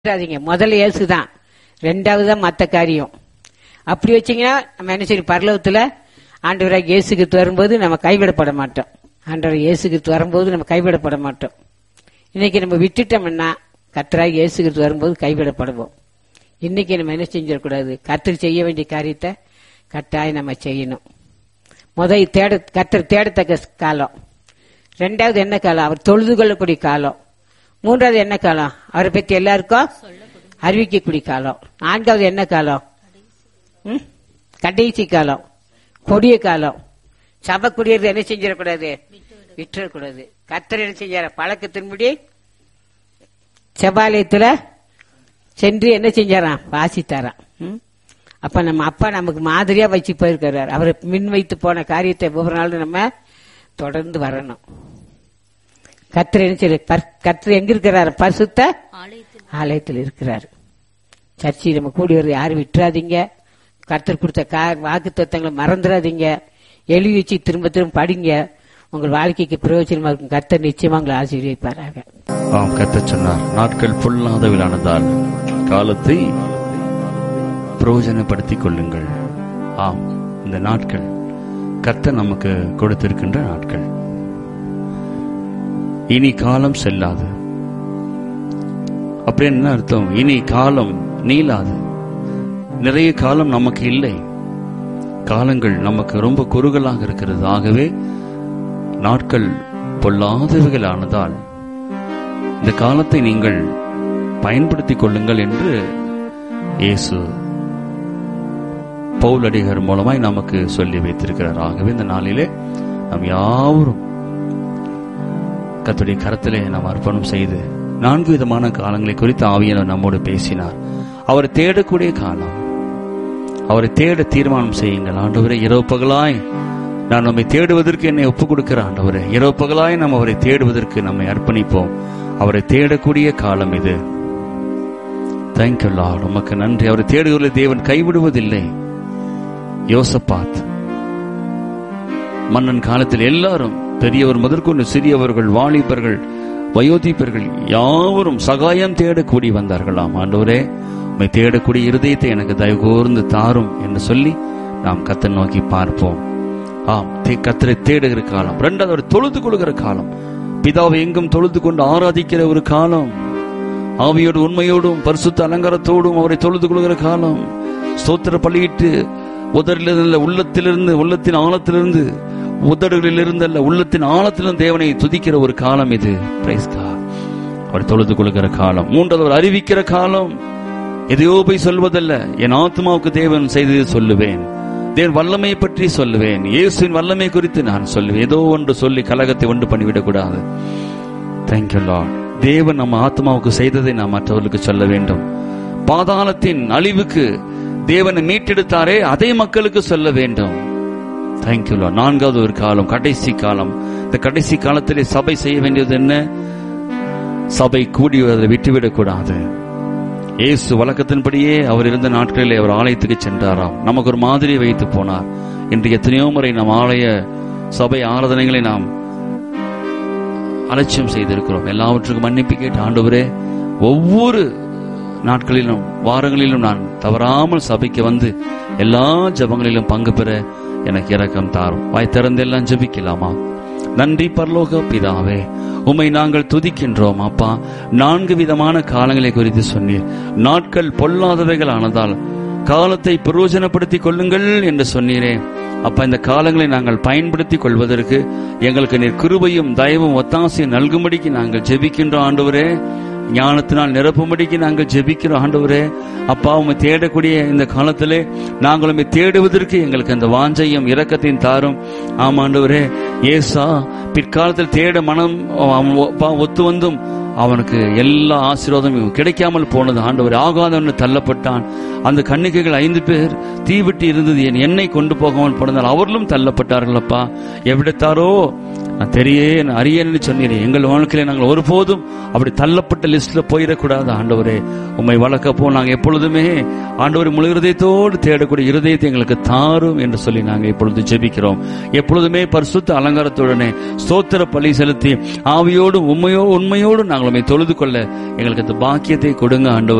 விட்டுறாதீங்க முதல்ல இயேசு தான் ரெண்டாவது தான் மற்ற காரியம் அப்படி வச்சீங்கன்னா நம்ம என்ன செய்யும் பரலோகத்துல ஆண்டவராக இயேசு கிறிஸ்து வரும்போது நம்ம கைவிடப்பட மாட்டோம் ஆண்டவர் இயேசு கிறிஸ்து வரும்போது நம்ம கைவிடப்பட மாட்டோம் இன்னைக்கு நம்ம விட்டுட்டோம்னா கத்தராக இயேசு கிறிஸ்து வரும்போது கைவிடப்படுவோம் இன்னைக்கு நம்ம என்ன செஞ்சிடக்கூடாது கத்தர் செய்ய வேண்டிய காரியத்தை கட்டாயம் நம்ம செய்யணும் முதல் தேட கத்தர் தேடத்தக்க காலம் ரெண்டாவது என்ன காலம் அவர் தொழுது கொள்ளக்கூடிய காலம் மூன்றாவது என்ன காலம் அவரை பத்தி எல்லாருக்கும் அறிவிக்கக்கூடிய காலம் நான்காவது என்ன காலம் ம்? கடைசி காலம் கொடிய காலம் சபை குடியேறது என்ன செஞ்சிடக்கூடாது விட்டுறக்கூடாது கத்தர் என்ன செஞ்சார பழக்கத்தின்படி செபாலயத்துல சென்று என்ன செஞ்சாராம் வாசித்தாராம் ம்? அப்ப நம்ம அப்பா நமக்கு மாதிரியா வச்சு போயிருக்கிறார் அவரை மின் வைத்து போன காரியத்தை ஒவ்வொரு நாளும் நம்ம தொடர்ந்து வரணும் கத்திர என்ன செய்ய கத்திர எங்க இருக்கிறார் பரிசுத்த ஆலயத்தில் இருக்கிறார் சர்ச்சை நம்ம கூடி வருது யாரும் விட்டுறாதீங்க கர்த்தர் கொடுத்த கா வாக்கு தத்தங்களை மறந்துடாதீங்க எழுதி வச்சு திரும்ப திரும்ப படிங்க உங்கள் வாழ்க்கைக்கு பிரயோஜனமா இருக்கும் கர்த்தர் நிச்சயமா உங்களை ஆசீர்வதிப்பாராக ஆம் கத்த சொன்னார் நாட்கள் பொல்லாதவிலானதால் காலத்தை பிரயோஜனப்படுத்திக் கொள்ளுங்கள் ஆம் இந்த நாட்கள் கத்த நமக்கு கொடுத்திருக்கின்ற நாட்கள் இனி காலம் செல்லாது அப்படின்னு என்ன அர்த்தம் இனி காலம் நீளாது நிறைய காலம் நமக்கு இல்லை காலங்கள் நமக்கு ரொம்ப குறுகலாக இருக்கிறது ஆகவே நாட்கள் பொல்லாதவைகள் ஆனதால் இந்த காலத்தை நீங்கள் பயன்படுத்திக் கொள்ளுங்கள் என்று இயேசு பவுலடிகர் மூலமாய் நமக்கு சொல்லி வைத்திருக்கிறார் ஆகவே இந்த நாளிலே நாம் யாவரும் கத்துடைய கரத்திலே நாம் அர்ப்பணம் செய்து நான்கு விதமான காலங்களை குறித்து ஆவியனர் நம்மோடு பேசினார் அவர் தேடக்கூடிய காலம் அவரை தேட தீர்மானம் செய்யுங்கள் ஆண்டவரே இரவு பகலாய் நான் நம்மை தேடுவதற்கு என்னை ஒப்புக் கொடுக்கிற ஆண்டவரே இரவு பகலாய் நாம் அவரை தேடுவதற்கு நம்மை அர்ப்பணிப்போம் அவரை தேடக்கூடிய காலம் இது தேங்க்யூ லார்ட் உமக்கு நன்றி அவரை தேடுகிறவர்களை தேவன் கைவிடுவதில்லை யோசப்பாத் மன்னன் காலத்தில் எல்லாரும் பெரியவர் முதற்கொண்டு சிறியவர்கள் வாலிபர்கள் வயோதிபர்கள் யாவரும் சகாயம் தேடக்கூடி வந்தார்களாம் ஆண்டவரே உம்மை தேடக்கூடிய இருதயத்தை எனக்கு தயவு கூர்ந்து தாரும் என்று சொல்லி நாம் கத்தை நோக்கி பார்ப்போம் ஆம் தே- கத்தரை தேடுகிற காலம் ரெண்டாவது அவர் தொழுது கொள்கிற காலம் பிதாவை எங்கும் தொழுது கொண்டு ஆராதிக்கிற ஒரு காலம் ஆவியோடு உண்மையோடும் பரிசுத்த அலங்காரத்தோடும் அவரை தொழுது கொள்கிற காலம் ஸ்தோத்திர பள்ளியிட்டு உதரிலிருந்து உள்ளத்திலிருந்து உள்ளத்தின் ஆழத்திலிருந்து உதடுகளிலிருந்து அல்ல உள்ளத்தின் ஆழத்திலிருந்து தேவனை துதிக்கிற ஒரு காலம் இது Praise God. அவர் தொழுது கொள்கிற காலம் மூன்றாவது அவர் அறிவிக்கிற காலம் எதையோ போய் சொல்வதல்ல என் ஆத்மாவுக்கு தேவன் செய்ததை சொல்லுவேன் தேவன் வல்லமை பற்றி சொல்லுவேன் இயேசுவின் வல்லமை குறித்து நான் சொல்லுவேன் ஏதோ ஒன்று சொல்லி கலகத்தை ஒன்று பண்ணிவிடக் கூடாது தேங்க்யூ லார்ட் தேவன் நம்ம ஆத்மாவுக்கு செய்ததை நாம் மற்றவர்களுக்கு சொல்ல வேண்டும் பாதாளத்தின் அழிவுக்கு தேவனை மீட்டெடுத்தாரே அதை மக்களுக்கு சொல்ல வேண்டும் தேங்க்யூ லார்ட் நான்காவது ஒரு காலம் கடைசி காலம் இந்த கடைசி காலத்திலே சபை செய்ய வேண்டியது என்ன சபை கூடி அதை விட்டுவிடக் கூடாது இயேசு வழக்கத்தின்படியே அவர் இருந்த நாட்களிலே அவர் ஆலயத்துக்கு சென்றாராம் நமக்கு ஒரு மாதிரி வைத்து போனார் இன்று எத்தனையோ முறை நம் ஆலய சபை ஆராதனைகளை நாம் அலட்சியம் செய்திருக்கிறோம் எல்லாவற்றுக்கும் மன்னிப்பு கேட்டு ஆண்டவரே ஒவ்வொரு நாட்களிலும் வாரங்களிலும் நான் தவறாமல் சபைக்கு வந்து எல்லா ஜபங்களிலும் பங்கு பெற எனக்கு இரக்கம் தாரும் வாய் திறந்து எல்லாம் ஜெபிக்கலாமா நன்றி பரலோக பிதாவே உம்மை நாங்கள் துதிக்கின்றோம் அப்பா நான்கு விதமான காலங்களை குறித்து சொன்னீர் நாட்கள் பொல்லாதவைகள் ஆனதால் காலத்தை பிரயோஜனப்படுத்திக் கொள்ளுங்கள் என்று சொன்னீரே அப்ப இந்த காலங்களை நாங்கள் பயன்படுத்திக் கொள்வதற்கு எங்களுக்கு நீர் கிருபையும் தயவும் ஒத்தாசையும் நல்கும்படிக்கு நாங்கள் ஜெபிக்கின்றோம் ஆண்டவரே ஞானத்தினால் நிரப்பும்படிக்கு நாங்கள் ஜெபிக்கிறோம் ஆண்டவரே அப்பா உம்மை தேடக்கூடிய இந்த காலத்திலே நாங்கள் உம்மை தேடுவதற்கு எங்களுக்கு அந்த வாஞ்சையும் இரக்கத்தையும் தாரும் ஆமா ஆண்டவரே ஏசா பிற்காலத்தில் தேட மனம் அவன் ஒ- ஒத்து வந்தும் அவனுக்கு எல்லா ஆசீர்வாதமும் கிடைக்காமல் போனது ஆண்டவர் ஆகாதவன் தள்ளப்பட்டான் அந்த கன்னிகைகள் ஐந்து பேர் தீவிட்டு இருந்தது என் எண்ணெய் கொண்டு போகாமல் போனதால் அவர்களும் தள்ளப்பட்டார்கள் அப்பா எவ்விடத்தாரோ நான் தெரியேன் அறியேன்னு சொன்னீரே எங்கள் வாழ்க்கையில நாங்கள் ஒருபோதும் அப்படி தள்ளப்பட்ட லிஸ்ட்ல போயிடக்கூடாது ஆண்டவரே உம்மை வளர்க்க போ நாங்கள் எப்பொழுதுமே ஆண்டவர் முழு இருதயத்தோடு தேடக்கூடிய இருதயத்தை எங்களுக்கு தாரும் என்று சொல்லி நாங்கள் இப்பொழுது ஜெபிக்கிறோம் எப்பொழுதுமே பரிசுத்த அலங்காரத்துடனே ஸ்தோத்திர பலி செலுத்தி ஆவியோடும் உண்மையோ உண்மையோடு நாங்கள் உம்மை தொழுது கொள்ள எங்களுக்கு அந்த பாக்கியத்தை கொடுங்க ஆண்டவர்